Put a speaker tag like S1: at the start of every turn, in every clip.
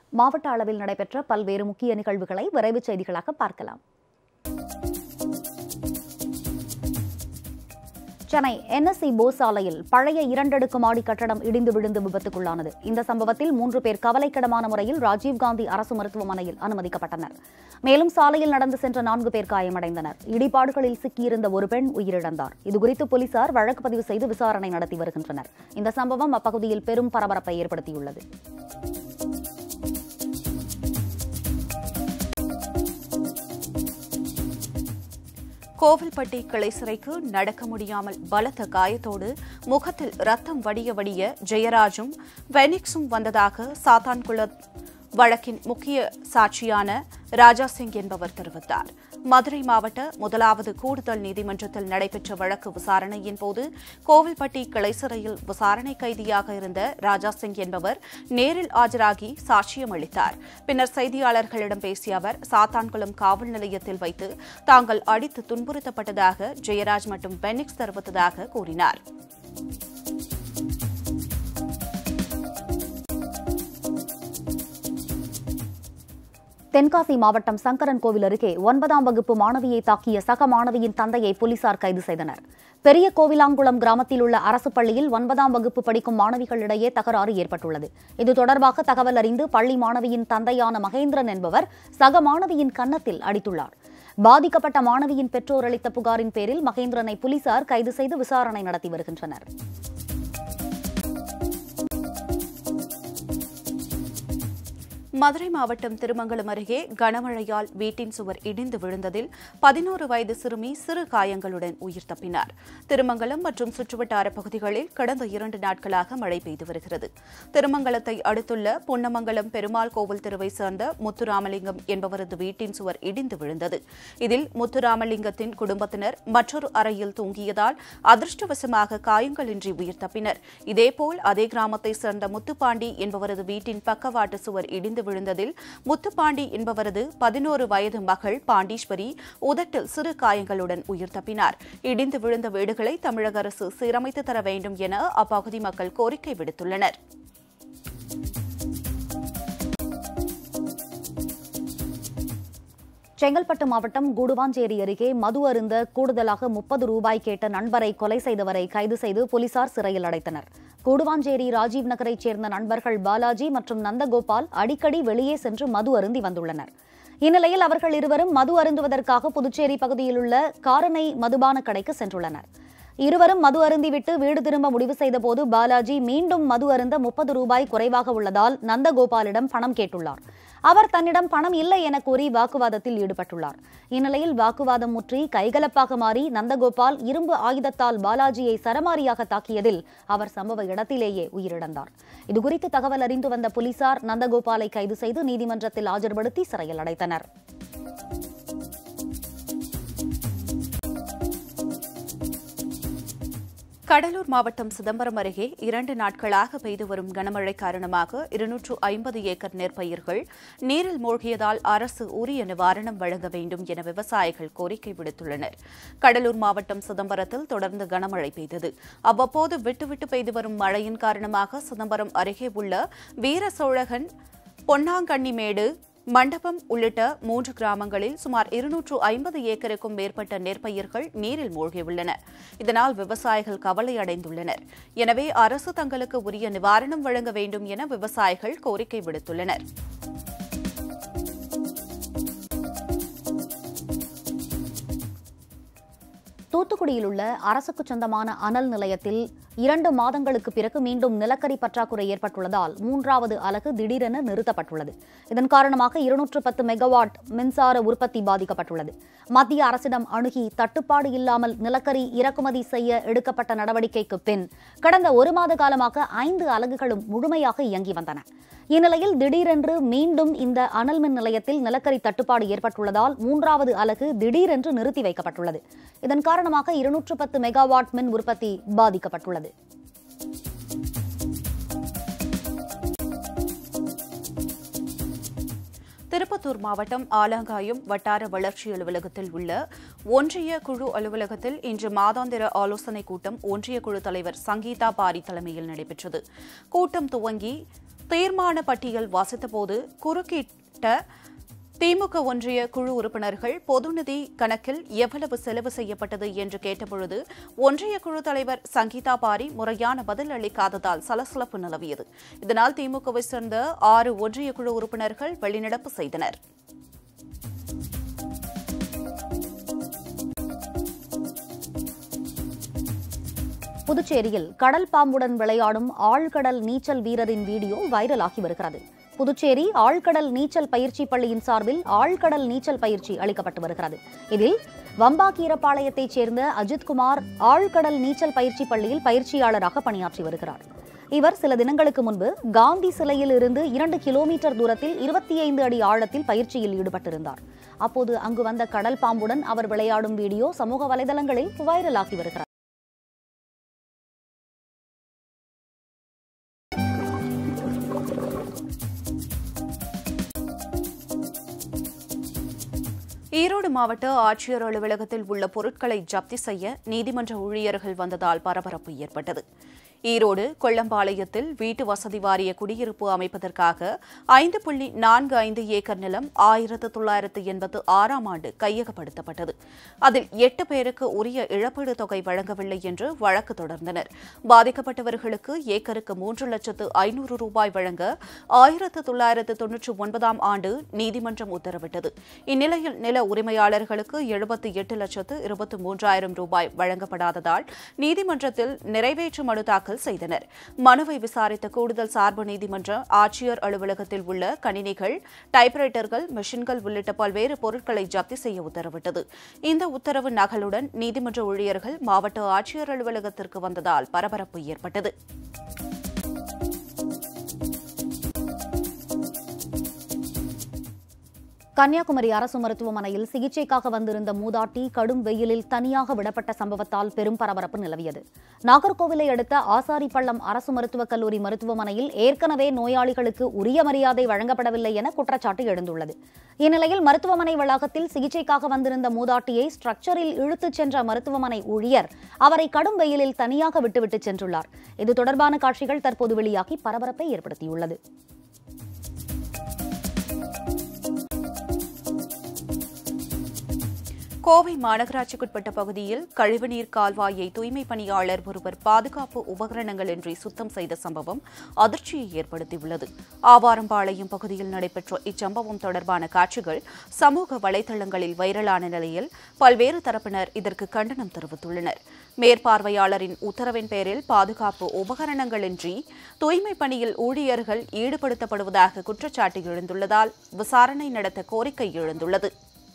S1: மாவட்ட அளவில் நடைபெற்ற பல்வேறு முக்கிய நிகழ்வுகளை விரைவுச் செய்திகளாக பார்க்கலாம் சென்னை என்எஸ்சி போஸ் சாலையில் பழைய இரண்டடுக்கு மாடி கட்டடம் இடிந்து விழுந்து விபத்துக்குள்ளானது இந்த சம்பவத்தில் மூன்று பேர் கவலைக்கிடமான முறையில் ராஜீவ்காந்தி அரசு மருத்துவமனையில் அனுமதிக்கப்பட்டனர் மேலும் சாலையில் நடந்து சென்ற நான்கு பேர் காயமடைந்தனர் இடிபாடுகளில் சிக்கியிருந்த ஒரு பெண் உயிரிழந்தார் இதுகுறித்து போலீசார் வழக்கு பதிவு செய்து விசாரணை நடத்தி வருகின்றனர் இந்த சம்பவம் அப்பகுதியில் பெரும் பரபரப்பை ஏற்படுத்தியுள்ளது
S2: கோவில்பட்டி கிளை சிறைக்கு நடக்க முடியாமல் பலத்த காயத்தோடு முகத்தில் ரத்தம் வடிய வடிய ஜெயராஜும் வெனிக்ஸும் வந்ததாக சாத்தான்குளம் வழக்கின் முக்கிய சாட்சியான ராஜா சிங் என்பவர் தெரிவித்தார் மதுரை மாவட்ட முதலாவது கூடுதல் நீதிமன்றத்தில் நடைபெற்ற வழக்கு விசாரணையின் போது கோவில்பட்டி கிளை சிறையில் விசாரணை கைதியாக இருந்த ராஜா சிங் என்பவர் நேரில் ஆஜராகி சாட்சியம் அளித்தார் பின்னர் செய்தியாளர்களிடம் பேசிய அவர் சாத்தான்குளம் காவல் நிலையத்தில் வைத்து தாங்கள் அடித்து துன்புறுத்தப்பட்டதாக ஜெயராஜ் மற்றும் பெனிக்ஸ் தெரிவித்ததாக கூறினார்
S1: தென்காசி மாவட்டம் சங்கரன் கோவில் அருகே ஒன்பதாம் வகுப்பு மாணவியை தாக்கிய சக மாணவியின் தந்தையை போலீசார் கைது செய்தனர் பெரிய கோவிலாங்குளம் கிராமத்தில் உள்ள அரசு பள்ளியில் ஒன்பதாம் வகுப்பு படிக்கும் மாணவிகளிடையே தகராறு ஏற்பட்டுள்ளது இது தொடர்பாக தகவல் அறிந்து பள்ளி மாணவியின் தந்தையான மகேந்திரன் என்பவர் சக மாணவியின் கன்னத்தில் அடித்துள்ளார் பாதிக்கப்பட்ட மாணவியின் பெற்றோர் அளித்த புகாரின் பேரில் மகேந்திரனை போலீசார் கைது செய்து விசாரணை நடத்தி வருகின்றனர்
S2: மதுரை மாவட்டம் திருமங்கலம் அருகே கனமழையால் வீட்டின் சுவர் இடிந்து விழுந்ததில் பதினோரு வயது சிறுமி சிறு காயங்களுடன் உயிர் தப்பினார் திருமங்கலம் மற்றும் சுற்றுவட்டார பகுதிகளில் கடந்த இரண்டு நாட்களாக மழை பெய்து வருகிறது திருமங்கலத்தை அடுத்துள்ள பொன்னமங்கலம் பெருமாள் கோவில் தெருவை சேர்ந்த முத்துராமலிங்கம் என்பவரது வீட்டின் சுவர் இடிந்து விழுந்தது இதில் முத்துராமலிங்கத்தின் குடும்பத்தினர் மற்றொரு அறையில் தூங்கியதால் அதிர்ஷ்டவசமாக காயங்களின்றி உயிர் தப்பினர் இதேபோல் அதே கிராமத்தை சேர்ந்த முத்துப்பாண்டி என்பவரது வீட்டின் பக்கவாட்டு சுவர் இடிந்து விழுந்ததில் முத்துப்பாண்டி என்பவரது பதினோரு வயது மகள் பாண்டீஸ்வரி உதட்டில் சிறு காயங்களுடன் உயிர் தப்பினார் இடிந்து விழுந்த வீடுகளை தமிழக அரசு சீரமைத்து தர வேண்டும் என அப்பகுதி மக்கள் கோரிக்கை விடுத்துள்ளனர்
S1: செங்கல்பட்டு மாவட்டம் கூடுவாஞ்சேரி அருகே மது அருந்த கூடுதலாக முப்பது ரூபாய் கேட்ட நண்பரை கொலை செய்தவரை கைது செய்து போலீசார் சிறையில் அடைத்தனர் கூடுவாஞ்சேரி ராஜீவ் நகரைச் சேர்ந்த நண்பர்கள் பாலாஜி மற்றும் நந்தகோபால் அடிக்கடி வெளியே சென்று மது அருந்தி வந்துள்ளனர் இந்நிலையில் அவர்கள் இருவரும் மது அருந்துவதற்காக புதுச்சேரி பகுதியில் உள்ள காரனை மதுபான கடைக்கு சென்றுள்ளனர் இருவரும் மது அருந்திவிட்டு வீடு திரும்ப முடிவு செய்தபோது பாலாஜி மீண்டும் மது அருந்த முப்பது ரூபாய் குறைவாக உள்ளதால் நந்தகோபாலிடம் பணம் கேட்டுள்ளார் அவர் தன்னிடம் பணம் இல்லை என கூறி வாக்குவாதத்தில் ஈடுபட்டுள்ளார் இந்நிலையில் வாக்குவாதம் முற்றி கைகலப்பாக மாறி நந்தகோபால் இரும்பு ஆயுதத்தால் பாலாஜியை சரமாரியாக தாக்கியதில் அவர் சம்பவ இடத்திலேயே உயிரிழந்தார் இதுகுறித்து தகவல் அறிந்து வந்த போலீசார் நந்தகோபாலை கைது செய்து நீதிமன்றத்தில் ஆஜர்படுத்தி சிறையில் அடைத்தனர்
S2: கடலூர் மாவட்டம் சிதம்பரம் அருகே இரண்டு நாட்களாக பெய்து வரும் கனமழை காரணமாக இருநூற்று ஐம்பது ஏக்கர் நெற்பயிர்கள் நீரில் மூழ்கியதால் அரசு உரிய நிவாரணம் வழங்க வேண்டும் என விவசாயிகள் கோரிக்கை விடுத்துள்ளனர் கடலூர் மாவட்டம் சிதம்பரத்தில் தொடர்ந்து கனமழை பெய்தது அவ்வப்போது விட்டுவிட்டு பெய்து வரும் மழையின் காரணமாக சிதம்பரம் அருகே உள்ள வீர சோழகன் பொன்னாங்கண்ணிமேடு மண்டபம் உள்ளிட்ட மூன்று கிராமங்களில் சுமார் இருநூற்று ஐம்பது ஏக்கருக்கும் மேற்பட்ட நெற்பயிர்கள் நீரில் மூழ்கியுள்ளன இதனால் விவசாயிகள் கவலை அடைந்துள்ளனர் எனவே அரசு தங்களுக்கு உரிய நிவாரணம் வழங்க வேண்டும் என விவசாயிகள் கோரிக்கை விடுத்துள்ளனர்
S1: தூத்துக்குடியில் உள்ள அரசுக்கு சொந்தமான அனல் நிலையத்தில் இரண்டு மாதங்களுக்கு பிறகு மீண்டும் நிலக்கரி பற்றாக்குறை ஏற்பட்டுள்ளதால் மூன்றாவது அலகு திடீரென நிறுத்தப்பட்டுள்ளது இதன் காரணமாக இருநூற்று பத்து மெகாவாட் மின்சார உற்பத்தி பாதிக்கப்பட்டுள்ளது மத்திய அரசிடம் அணுகி தட்டுப்பாடு இல்லாமல் நிலக்கரி இறக்குமதி செய்ய எடுக்கப்பட்ட நடவடிக்கைக்கு பின் கடந்த ஒரு மாத காலமாக ஐந்து அலகுகளும் முழுமையாக இயங்கி வந்தன இந்நிலையில் திடீரென்று மீண்டும் இந்த அனல் மின் நிலையத்தில் நிலக்கரி தட்டுப்பாடு ஏற்பட்டுள்ளதால் மூன்றாவது அலகு திடீரென்று நிறுத்தி வைக்கப்பட்டுள்ளது இதன் காரணமாக இருநூற்று பத்து மெகாவாட் மின் உற்பத்தி பாதிக்கப்பட்டுள்ளது
S2: திருப்பத்தூர் மாவட்டம் ஆலங்காயம் வட்டார வளர்ச்சி அலுவலகத்தில் உள்ள ஒன்றிய குழு அலுவலகத்தில் இன்று மாதாந்திர ஆலோசனைக் கூட்டம் ஒன்றிய குழு தலைவர் சங்கீதா பாரி தலைமையில் நடைபெற்றது கூட்டம் துவங்கி தீர்மான பட்டியல் வாசித்தபோது குறுக்கிட்ட திமுக ஒன்றிய குழு உறுப்பினர்கள் பொதுநிதி கணக்கில் எவ்வளவு செலவு செய்யப்பட்டது என்று கேட்டபொழுது ஒன்றிய குழு தலைவர் சங்கீதா பாரி முறையான பதில் அளிக்காததால் சலசலப்பு நிலவியது இதனால் திமுகவை சேர்ந்த ஆறு ஒன்றிய குழு உறுப்பினர்கள் வெளிநடப்பு செய்தனர்
S1: புதுச்சேரியில் கடல் பாம்புடன் விளையாடும் ஆழ்கடல் நீச்சல் வீரரின் வீடியோ வைரலாகி வருகிறது புதுச்சேரி ஆழ்கடல் நீச்சல் பயிற்சி பள்ளியின் சார்பில் ஆழ்கடல் நீச்சல் பயிற்சி அளிக்கப்பட்டு வருகிறது இதில் வம்பாக்கீரப்பாளையத்தைச் சேர்ந்த அஜித்குமார் ஆழ்கடல் நீச்சல் பயிற்சி பள்ளியில் பயிற்சியாளராக பணியாற்றி வருகிறார் இவர் சில தினங்களுக்கு முன்பு காந்தி சிலையில் இருந்து இரண்டு கிலோமீட்டர் தூரத்தில் இருபத்தி ஐந்து அடி ஆழத்தில் பயிற்சியில் ஈடுபட்டிருந்தார் அப்போது அங்கு வந்த கடல் பாம்புடன் அவர் விளையாடும் வீடியோ சமூக வலைதளங்களில் வைரலாகி வருகிறது
S2: ஈரோடு மாவட்ட ஆட்சியர் அலுவலகத்தில் உள்ள பொருட்களை ஜப்தி செய்ய நீதிமன்ற ஊழியர்கள் வந்ததால் பரபரப்பு ஏற்பட்டது ஈரோடு கொள்ளம்பாளையத்தில் வீட்டு வசதி வாரிய குடியிருப்பு அமைப்பதற்காக ஐந்து புள்ளி நான்கு ஐந்து ஏக்கர் நிலம் ஆயிரத்து தொள்ளாயிரத்து எண்பத்து ஆறாம் ஆண்டு கையகப்படுத்தப்பட்டது அதில் எட்டு பேருக்கு உரிய இழப்பீடு தொகை வழங்கவில்லை என்று வழக்கு தொடர்ந்தனர் பாதிக்கப்பட்டவர்களுக்கு ஏக்கருக்கு மூன்று லட்சத்து ஐநூறு ரூபாய் வழங்க ஆயிரத்து தொள்ளாயிரத்து தொன்னூற்றி ஒன்பதாம் ஆண்டு நீதிமன்றம் உத்தரவிட்டது இந்நிலையில் நில உரிமையாளர்களுக்கு எழுபத்தி எட்டு லட்சத்து இருபத்தி மூன்றாயிரம் ரூபாய் வழங்கப்படாததால் நீதிமன்றத்தில் நிறைவேற்று மனு தாக்கல் செய்தனர் மனுவை விசாரித்த கூடுதல் சார்பு நீதிமன்றம் ஆட்சியர் அலுவலகத்தில் உள்ள கணினிகள் டைப்ரைட்டர்கள் மெஷின்கள் உள்ளிட்ட பல்வேறு பொருட்களை ஜப்தி செய்ய உத்தரவிட்டது இந்த உத்தரவு நகலுடன் நீதிமன்ற ஊழியர்கள் மாவட்ட ஆட்சியர் அலுவலகத்திற்கு வந்ததால் பரபரப்பு ஏற்பட்டது
S1: கன்னியாகுமரி அரசு மருத்துவமனையில் சிகிச்சைக்காக வந்திருந்த மூதாட்டி கடும் வெயிலில் தனியாக விடப்பட்ட சம்பவத்தால் பெரும் பரபரப்பு நிலவியது நாகர்கோவிலை அடுத்த ஆசாரிப்பள்ளம் அரசு மருத்துவக் கல்லூரி மருத்துவமனையில் ஏற்கனவே நோயாளிகளுக்கு உரிய மரியாதை வழங்கப்படவில்லை என குற்றச்சாட்டு எழுந்துள்ளது இந்நிலையில் மருத்துவமனை வளாகத்தில் சிகிச்சைக்காக வந்திருந்த மூதாட்டியை ஸ்ட்ரக்சரில் இழுத்துச் சென்ற மருத்துவமனை ஊழியர் அவரை கடும் வெயிலில் தனியாக விட்டுவிட்டு சென்றுள்ளார் இது தொடர்பான காட்சிகள் தற்போது வெளியாகி பரபரப்பை ஏற்படுத்தியுள்ளது
S2: கோவை மாநகராட்சிக்குட்பட்ட பகுதியில் கழிவுநீர் கால்வாயை தூய்மை பணியாளர் ஒருவர் பாதுகாப்பு உபகரணங்களின்றி சுத்தம் செய்த சம்பவம் அதிர்ச்சியை ஏற்படுத்தியுள்ளது ஆவாரம்பாளையம் பகுதியில் நடைபெற்ற இச்சம்பவம் தொடர்பான காட்சிகள் சமூக வலைதளங்களில் வைரலான நிலையில் பல்வேறு தரப்பினர் இதற்கு கண்டனம் தெரிவித்துள்ளனர் மேற்பார்வையாளரின் உத்தரவின் பேரில் பாதுகாப்பு உபகரணங்களின்றி தூய்மை பணியில் ஊழியர்கள் ஈடுபடுத்தப்படுவதாக குற்றச்சாட்டு எழுந்துள்ளதால் விசாரணை நடத்த கோரிக்கை எழுந்துள்ளது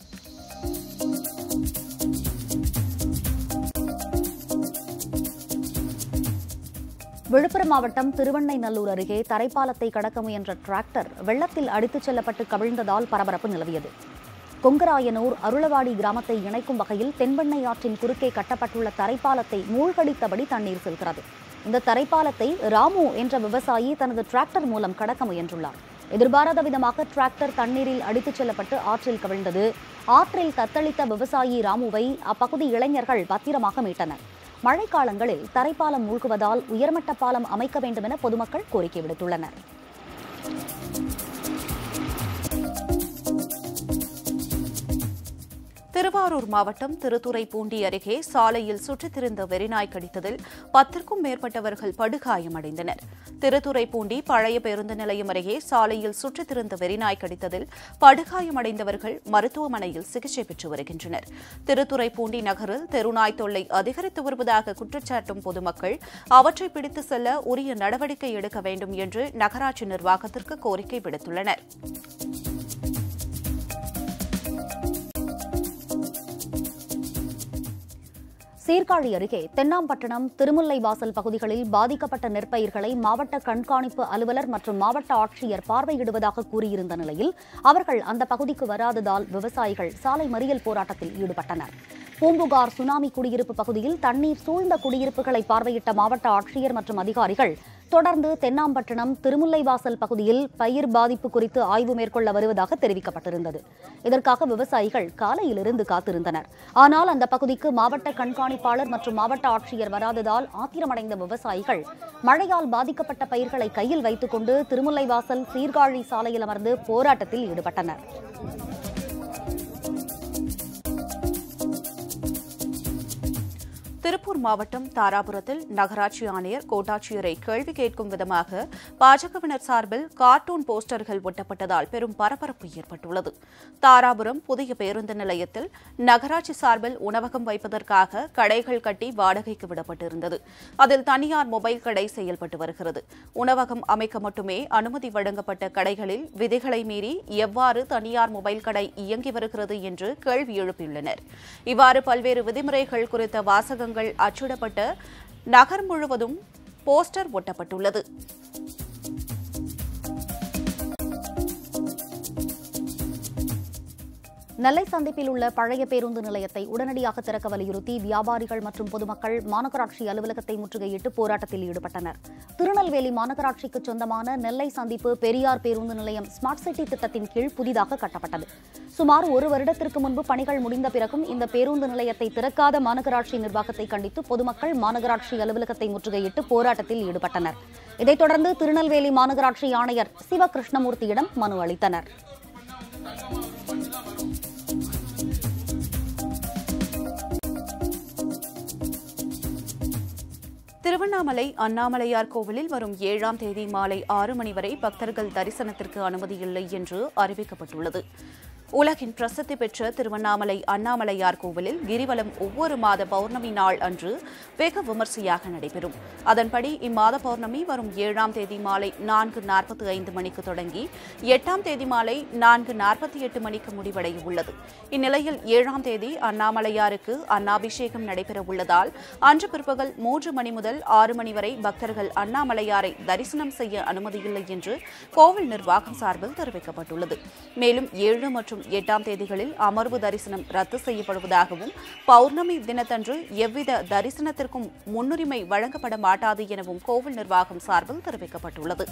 S1: விழுப்புரம் மாவட்டம் திருவண்ணைநல்லூர் அருகே தரைப்பாலத்தை கடக்க முயன்ற டிராக்டர் வெள்ளத்தில் அடித்துச் செல்லப்பட்டு கவிழ்ந்ததால் பரபரப்பு நிலவியது கொங்கராயனூர் அருளவாடி கிராமத்தை இணைக்கும் வகையில் தென்பெண்ணை ஆற்றின் குறுக்கே கட்டப்பட்டுள்ள தரைப்பாலத்தை மூழ்கடித்தபடி தண்ணீர் செல்கிறது இந்த தரைப்பாலத்தை ராமு என்ற விவசாயி தனது டிராக்டர் மூலம் கடக்க முயன்றுள்ளார் எதிர்பாராத விதமாக டிராக்டர் தண்ணீரில் அடித்துச் செல்லப்பட்டு ஆற்றில் கவிழ்ந்தது ஆற்றில் தத்தளித்த விவசாயி ராமுவை அப்பகுதி இளைஞர்கள் பத்திரமாக மீட்டனர் மழைக்காலங்களில் தரைப்பாலம் மூழ்குவதால் உயர்மட்ட பாலம் அமைக்க வேண்டும் என பொதுமக்கள் கோரிக்கை விடுத்துள்ளனர்
S2: திருவாரூர் மாவட்டம் திருத்துறைப்பூண்டி அருகே சாலையில் சுற்றித் திரிந்த வெறிநாய் கடித்ததில் பத்திற்கும் மேற்பட்டவர்கள் படுகாயமடைந்தனர் திருத்துறைப்பூண்டி பழைய பேருந்து நிலையம் அருகே சாலையில் சுற்றித் திரிந்த வெறிநாய் கடித்ததில் படுகாயமடைந்தவர்கள் மருத்துவமனையில் சிகிச்சை பெற்று வருகின்றனர் திருத்துறைப்பூண்டி நகரில் தெருநாய் தொல்லை அதிகரித்து வருவதாக குற்றச்சாட்டும் பொதுமக்கள் அவற்றை பிடித்து செல்ல உரிய நடவடிக்கை எடுக்க வேண்டும் என்று நகராட்சி நிர்வாகத்திற்கு கோரிக்கை விடுத்துள்ளனர்
S1: சீர்காழி அருகே தென்னாம்பட்டணம் திருமுல்லைவாசல் பகுதிகளில் பாதிக்கப்பட்ட நெற்பயிர்களை மாவட்ட கண்காணிப்பு அலுவலர் மற்றும் மாவட்ட ஆட்சியர் பார்வையிடுவதாக கூறியிருந்த நிலையில் அவர்கள் அந்த பகுதிக்கு வராததால் விவசாயிகள் சாலை மறியல் போராட்டத்தில் ஈடுபட்டனர் பூம்புகார் சுனாமி குடியிருப்பு பகுதியில் தண்ணீர் சூழ்ந்த குடியிருப்புகளை பார்வையிட்ட மாவட்ட ஆட்சியர் மற்றும் அதிகாரிகள் தொடர்ந்து தென்னாம்பட்டினம் திருமுல்லைவாசல் பகுதியில் பயிர் பாதிப்பு குறித்து ஆய்வு மேற்கொள்ள வருவதாக தெரிவிக்கப்பட்டிருந்தது இதற்காக விவசாயிகள் காலையிலிருந்து காத்திருந்தனர் ஆனால் அந்த பகுதிக்கு மாவட்ட கண்காணிப்பாளர் மற்றும் மாவட்ட ஆட்சியர் வராததால் ஆத்திரமடைந்த விவசாயிகள் மழையால் பாதிக்கப்பட்ட பயிர்களை கையில் வைத்துக்கொண்டு திருமுல்லைவாசல் சீர்காழி சாலையில் அமர்ந்து போராட்டத்தில் ஈடுபட்டனர்
S2: திருப்பூர் மாவட்டம் தாராபுரத்தில் நகராட்சி ஆணையர் கோட்டாட்சியரை கேள்வி கேட்கும் விதமாக பாஜகவினர் சார்பில் கார்ட்டூன் போஸ்டர்கள் ஒட்டப்பட்டதால் பெரும் பரபரப்பு ஏற்பட்டுள்ளது தாராபுரம் புதிய பேருந்து நிலையத்தில் நகராட்சி சார்பில் உணவகம் வைப்பதற்காக கடைகள் கட்டி வாடகைக்கு விடப்பட்டிருந்தது அதில் தனியார் மொபைல் கடை செயல்பட்டு வருகிறது உணவகம் அமைக்க மட்டுமே அனுமதி வழங்கப்பட்ட கடைகளில் விதிகளை மீறி எவ்வாறு தனியார் மொபைல் கடை இயங்கி வருகிறது என்று கேள்வி எழுப்பியுள்ளனர் இவ்வாறு பல்வேறு விதிமுறைகள் குறித்த வாசகங்கள் அச்சிடப்பட்ட நகர் முழுவதும் போஸ்டர் ஒட்டப்பட்டுள்ளது
S1: நெல்லை சந்திப்பில் உள்ள பழைய பேருந்து நிலையத்தை உடனடியாக திறக்க வலியுறுத்தி வியாபாரிகள் மற்றும் பொதுமக்கள் மாநகராட்சி அலுவலகத்தை முற்றுகையிட்டு போராட்டத்தில் ஈடுபட்டனர் திருநெல்வேலி மாநகராட்சிக்கு சொந்தமான நெல்லை சந்திப்பு பெரியார் பேருந்து நிலையம் ஸ்மார்ட் சிட்டி திட்டத்தின் கீழ் புதிதாக கட்டப்பட்டது சுமார் ஒரு வருடத்திற்கு முன்பு பணிகள் முடிந்த பிறகும் இந்த பேருந்து நிலையத்தை திறக்காத மாநகராட்சி நிர்வாகத்தை கண்டித்து பொதுமக்கள் மாநகராட்சி அலுவலகத்தை முற்றுகையிட்டு போராட்டத்தில் ஈடுபட்டனர் இதைத் தொடர்ந்து திருநெல்வேலி மாநகராட்சி ஆணையர் சிவகிருஷ்ணமூர்த்தியிடம் மனு அளித்தனர்
S2: திருவண்ணாமலை அண்ணாமலையார் கோவிலில் வரும் ஏழாம் தேதி மாலை ஆறு மணி வரை பக்தர்கள் தரிசனத்திற்கு அனுமதி இல்லை என்று அறிவிக்கப்பட்டுள்ளது உலகின் பிரசித்தி பெற்ற திருவண்ணாமலை அண்ணாமலையார் கோவிலில் கிரிவலம் ஒவ்வொரு மாத பௌர்ணமி நாள் அன்று வெகு விமர்சையாக நடைபெறும் அதன்படி இம்மாத பௌர்ணமி வரும் ஏழாம் தேதி மாலை நான்கு நாற்பத்தி ஐந்து மணிக்கு தொடங்கி எட்டாம் தேதி மாலை நான்கு நாற்பத்தி எட்டு மணிக்கு முடிவடைய உள்ளது இந்நிலையில் ஏழாம் தேதி அண்ணாமலையாருக்கு அன்னாபிஷேகம் நடைபெற உள்ளதால் அன்று பிற்பகல் மூன்று மணி முதல் ஆறு மணி வரை பக்தர்கள் அண்ணாமலையாரை தரிசனம் செய்ய அனுமதியில்லை என்று கோவில் நிர்வாகம் சார்பில் தெரிவிக்கப்பட்டுள்ளது மேலும் ஏழு மற்றும் எட்டாம் தேதிகளில் அமர்வு தரிசனம் ரத்து செய்யப்படுவதாகவும் பௌர்ணமி தினத்தன்று எவ்வித தரிசனத்திற்கும் முன்னுரிமை வழங்கப்பட மாட்டாது எனவும் கோவில் நிர்வாகம் சார்பில் தெரிவிக்கப்பட்டுள்ளது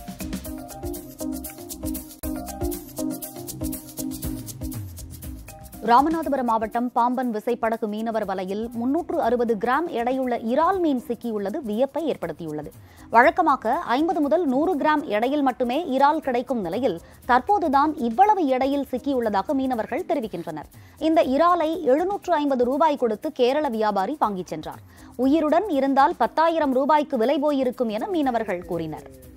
S1: ராமநாதபுரம் மாவட்டம் பாம்பன் விசைப்படகு மீனவர் வலையில் முன்னூற்று அறுபது கிராம் எடையுள்ள இறால் மீன் சிக்கியுள்ளது வியப்பை ஏற்படுத்தியுள்ளது வழக்கமாக ஐம்பது முதல் நூறு கிராம் எடையில் மட்டுமே இறால் கிடைக்கும் நிலையில் தற்போதுதான் இவ்வளவு எடையில் சிக்கியுள்ளதாக மீனவர்கள் தெரிவிக்கின்றனர் இந்த இறாலை எழுநூற்று ஐம்பது ரூபாய் கொடுத்து கேரள வியாபாரி வாங்கிச் சென்றார் உயிருடன் இருந்தால் பத்தாயிரம் ரூபாய்க்கு விலை போயிருக்கும் என மீனவர்கள் கூறினர்